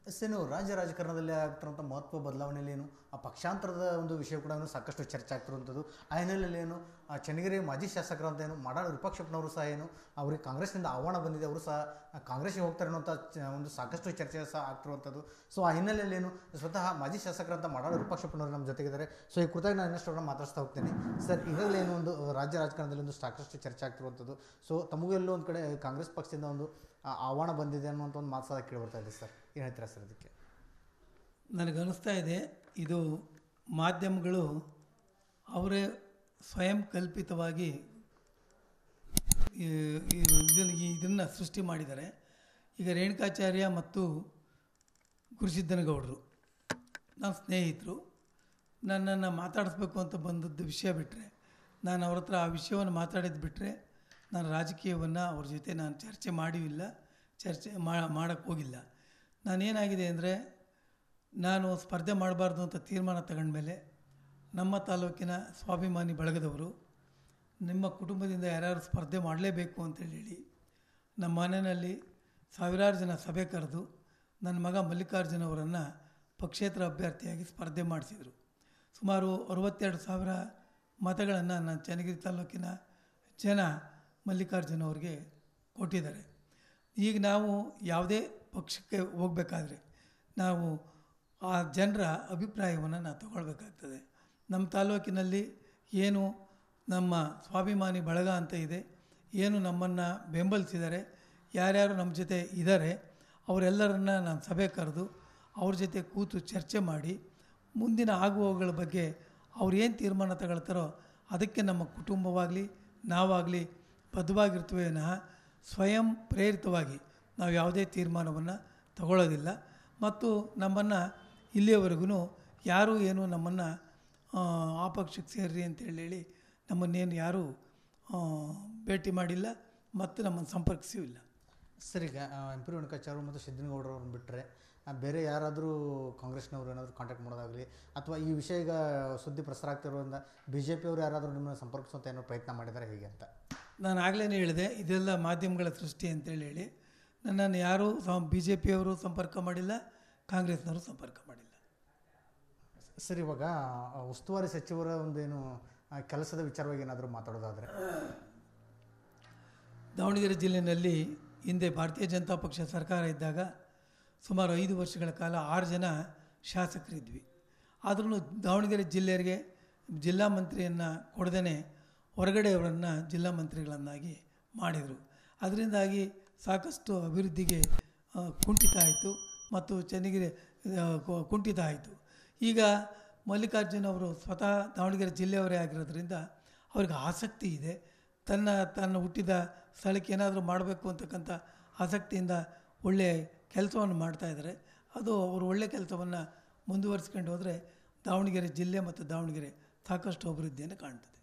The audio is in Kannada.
ಎಸ್ ಏನು ರಾಜ್ಯ ರಾಜಕಾರಣದಲ್ಲಿ ಆಗ್ತಿರೋಂಥ ಮಹತ್ವ ಬದಲಾವಣೆಯಲ್ಲಿ ಏನು ಆ ಪಕ್ಷಾಂತರದ ಒಂದು ವಿಷಯ ಕೂಡ ಏನು ಸಾಕಷ್ಟು ಚರ್ಚೆ ಆಗ್ತಿರುವಂಥದ್ದು ಆ ಹಿನ್ನೆಲೆಯಲ್ಲಿ ಏನು ಆ ಚನ್ನಗಿರಿ ಮಾಜಿ ಶಾಸಕರಂತ ಏನು ಮಾಡಾಳ ವಿಪಕ್ಷಪ್ಪನವರು ಸಹ ಏನು ಅವರಿಗೆ ಕಾಂಗ್ರೆಸ್ನಿಂದ ಆಹ್ವಾನ ಬಂದಿದೆ ಅವರು ಸಹ ಆ, ಕಾಂಗ್ರೆಸ್ಸಿಗೆ ಹೋಗ್ತಾರೆ ಅನ್ನೋಂಥ ಚ- ಒಂದು ಸಾಕಷ್ಟು ಚರ್ಚೆ ಸಹ ಆಗ್ತಿರುವಂಥದ್ದು ಸೊ ಆ ಹಿನ್ನೆಲೆಯಲ್ಲಿ ಏನು ಸ್ವತಃ ಮಾಜಿ ಶಾಸಕರಂತ ಮಾಡಾಳ ವಿಪಕ್ಷಪ್ಪನವರು ನಮ್ಮ ಜೊತೆಗಿದ್ದಾರೆ ಸೊ ಈ ಕುರಿತಾಗಿ ನಾನು ಇನ್ನಷ್ಟು ಅವ್ರನ್ನ ಮಾತಾಡ್ಸ್ತಾ ಹೋಗ್ತೇನೆ ಸರ್ ಈಗಾಗಲೇ ಏನು ಒಂದು ರಾಜ್ಯ ರಾಜಕಾರಣದಲ್ಲಿ ಒಂದು ಸಾಕಷ್ಟು ಚರ್ಚೆ ಆಗ್ತಿರುವಂಥದ್ದು ಸೊ ತಮಗೂ ಎಲ್ಲೋ ಒಂದು ಕಡೆ ಕಾಂಗ್ರೆಸ್ ಪಕ್ಷದಿಂದ ಒಂದು ಆ, ಆಹ್ವಾನ ಬಂದಿದೆ ಅನ್ನುವಂಥ ಒಂದು ಮಾತು ಸಹ ಕೇಳಿ ಬರ್ತಾ ಇದೆ ಸರ್ ಏನು ಹೇಳ್ತೀರಾ ಸರ್ ಅದಕ್ಕೆ ನನಗನ್ನಿಸ್ತಾ ಇದೆ ಇದು ಮಾಧ್ಯಮಗಳು ಅವರೇ ಸ್ವಯಂ ಕಲ್ಪಿತವಾಗಿ ಇದನ್ನು ಇದನ್ನು ಸೃಷ್ಟಿ ಮಾಡಿದ್ದಾರೆ ಈಗ ರೇಣುಕಾಚಾರ್ಯ ಮತ್ತು ಗುರುಸಿದ್ದನಗೌಡರು ನನ್ನ ಸ್ನೇಹಿತರು ನನ್ನನ್ನು ಮಾತಾಡಿಸ್ಬೇಕು ಅಂತ ಬಂದದ್ದು ವಿಷಯ ಬಿಟ್ಟರೆ ನಾನು ಅವ್ರ ಹತ್ರ ಆ ವಿಷಯವನ್ನು ಮಾತಾಡಿದ್ದು ಬಿಟ್ಟರೆ ನಾನು ರಾಜಕೀಯವನ್ನು ಅವ್ರ ಜೊತೆ ನಾನು ಚರ್ಚೆ ಮಾಡಿಲ್ಲ ಚರ್ಚೆ ಮಾಡೋಕ್ಕೆ ಹೋಗಿಲ್ಲ ನಾನೇನಾಗಿದೆ ಅಂದರೆ ನಾನು ಸ್ಪರ್ಧೆ ಮಾಡಬಾರ್ದು ಅಂತ ತೀರ್ಮಾನ ತಗೊಂಡ್ಮೇಲೆ ನಮ್ಮ ತಾಲೂಕಿನ ಸ್ವಾಭಿಮಾನಿ ಬಳಗದವರು ನಿಮ್ಮ ಕುಟುಂಬದಿಂದ ಯಾರ್ಯಾರು ಸ್ಪರ್ಧೆ ಮಾಡಲೇಬೇಕು ಅಂತೇಳಿ ಹೇಳಿ ನಮ್ಮ ಮನೆಯಲ್ಲಿ ಸಾವಿರಾರು ಜನ ಸಭೆ ಕರೆದು ನನ್ನ ಮಗ ಮಲ್ಲಿಕಾರ್ಜುನ ಅವರನ್ನು ಪಕ್ಷೇತರ ಅಭ್ಯರ್ಥಿಯಾಗಿ ಸ್ಪರ್ಧೆ ಮಾಡಿಸಿದರು ಸುಮಾರು ಅರವತ್ತೆರಡು ಸಾವಿರ ಮತಗಳನ್ನು ನಾನು ಚನ್ನಗಿರಿ ತಾಲೂಕಿನ ಜನ ಮಲ್ಲಿಕಾರ್ಜುನ ಅವ್ರಿಗೆ ಕೊಟ್ಟಿದ್ದಾರೆ ಈಗ ನಾವು ಯಾವುದೇ ಪಕ್ಷಕ್ಕೆ ಹೋಗಬೇಕಾದ್ರೆ ನಾವು ಆ ಜನರ ಅಭಿಪ್ರಾಯವನ್ನು ನಾವು ತಗೊಳ್ಬೇಕಾಗ್ತದೆ ನಮ್ಮ ತಾಲೂಕಿನಲ್ಲಿ ಏನು ನಮ್ಮ ಸ್ವಾಭಿಮಾನಿ ಬಳಗ ಅಂತ ಇದೆ ಏನು ನಮ್ಮನ್ನು ಬೆಂಬಲಿಸಿದ್ದಾರೆ ಯಾರ್ಯಾರು ನಮ್ಮ ಜೊತೆ ಇದ್ದಾರೆ ಅವರೆಲ್ಲರನ್ನ ನಾನು ಸಭೆ ಕರೆದು ಅವ್ರ ಜೊತೆ ಕೂತು ಚರ್ಚೆ ಮಾಡಿ ಮುಂದಿನ ಆಗುವವುಗಳ ಬಗ್ಗೆ ಅವ್ರು ಏನು ತೀರ್ಮಾನ ತಗೊಳ್ತಾರೋ ಅದಕ್ಕೆ ನಮ್ಮ ಕುಟುಂಬವಾಗಲಿ ನಾವಾಗಲಿ ಬದ್ಧವಾಗಿರ್ತೇವೆ ವಿನಃ ಸ್ವಯಂ ಪ್ರೇರಿತವಾಗಿ ನಾವು ಯಾವುದೇ ತೀರ್ಮಾನವನ್ನು ತಗೊಳ್ಳೋದಿಲ್ಲ ಮತ್ತು ನಮ್ಮನ್ನು ಇಲ್ಲಿಯವರೆಗೂ ಯಾರೂ ಏನು ನಮ್ಮನ್ನು ಆ ಪಕ್ಷಕ್ಕೆ ಸೇರ್ರಿ ಅಂತೇಳಿ ಹೇಳಿ ನಮ್ಮನ್ನೇನು ಯಾರೂ ಆ, ಭೇಟಿ ಮಾಡಿಲ್ಲ ಮತ್ತು ನಮ್ಮನ್ನು ಸಂಪರ್ಕಿಸೂ ಇಲ್ಲ ಸರ್ ಈಗ ಎಂ ಪಿ ರೇಣುಕಾಚಾರ್ಯ ಮತ್ತು ಸಿದ್ದನಗೌಡರು ಅವ್ರನ್ನ ಬಿಟ್ಟರೆ ಬೇರೆ ಯಾರಾದರೂ ಕಾಂಗ್ರೆಸ್ನವರು ಏನಾದರೂ ಕಾಂಟ್ಯಾಕ್ಟ್ ಮಾಡೋದಾಗಲಿ ಅಥವಾ ಈ ವಿಷಯ ಈಗ ಸುದ್ದಿ ಪ್ರಸಾರ ಆಗ್ತಿರೋದ್ರಿಂದ ಬಿ ಜೆ ಪಿಯವರು ಯಾರಾದರೂ ನಿಮ್ಮನ್ನು ಸಂಪರ್ಕಿಸುವಂಥ ಏನೋ ಪ್ರಯತ್ನ ಮಾಡಿದ್ದಾರೆ ಹೇಗೆ ಅಂತ ನಾನು ಆಗಲೇ ಹೇಳಿದೆ ಇದೆಲ್ಲ ಮಾಧ್ಯಮಗಳ ಸೃಷ್ಟಿ ಅಂತೇಳಿ ಹೇಳಿ ನನ್ನನ್ನು ಯಾರೂ ಸಹ ಬಿ ಜೆ ಪಿಯವರು ಸಂಪರ್ಕ ಮಾಡಿಲ್ಲ ಕಾಂಗ್ರೆಸ್ನವರು ಸಂಪರ್ಕ ಮಾಡಿಲ್ಲ ಸರ್ ಇವಾಗ ಆ, ಉಸ್ತುವಾರಿ ಸಚಿವರ ಒಂದೇನು ಆ, ಕೆಲಸದ ವಿಚಾರವಾಗಿ ಏನಾದರೂ ಮಾತಾಡೋದಾದರೆ ದಾವಣಗೆರೆ ಜಿಲ್ಲೆಯಲ್ಲಿ ಹಿಂದೆ ಭಾರತೀಯ ಜನತಾ ಪಕ್ಷ ಸರ್ಕಾರ ಇದ್ದಾಗ ಸುಮಾರು ಐದು ವರ್ಷಗಳ ಕಾಲ ಆರು ಜನ ಶಾಸಕರಿದ್ವಿ ಆದ್ರೂ ದಾವಣಗೆರೆ ಜಿಲ್ಲೆಯರಿಗೆ ಜಿಲ್ಲಾ ಮಂತ್ರಿಯನ್ನು ಕೊಡದೇ ಹೊರಗಡೆಯವರನ್ನು ಜಿಲ್ಲಾ ಮಂತ್ರಿಗಳನ್ನಾಗಿ ಮಾಡಿದರು ಅದರಿಂದಾಗಿ ಸಾಕಷ್ಟು ಅಭಿವೃದ್ಧಿಗೆ ಆ, ಕುಂಠಿತ ಆಯಿತು ಮತ್ತು ಚೆನ್ನಗಿರಿ ಆ, ಕು- ಕುಂಠಿತ ಆಯಿತು ಈಗ ಮಲ್ಲಿಕಾರ್ಜುನ್ ಅವರು ಸ್ವತಃ ದಾವಣಗೆರೆ ಜಿಲ್ಲೆಯವರೇ ಆಗಿರೋದ್ರಿಂದ ಅವ್ರಿಗೆ ಆಸಕ್ತಿ ಇದೆ ತನ್ನ ತನ್ನ ಹುಟ್ಟಿದ ಸ್ಥಳಕ್ಕೆ ಏನಾದರೂ ಮಾಡಬೇಕು ಅಂತಕ್ಕಂಥ ಆಸಕ್ತಿಯಿಂದ ಒಳ್ಳೆಯ ಕೆಲಸವನ್ನು ಮಾಡ್ತಾ ಇದ್ದಾರೆ ಅದು ಅವರು ಒಳ್ಳೆಯ ಕೆಲಸವನ್ನು ಮುಂದುವರಿಸ್ಕೊಂಡು ಹೋದರೆ ದಾವಣಗೆರೆ ಜಿಲ್ಲೆ ಮತ್ತು ದಾವಣಗೆರೆ ಸಾಕಷ್ಟು ಅಭಿವೃದ್ಧಿಯನ್ನು ಕಾಣ್ತದೆ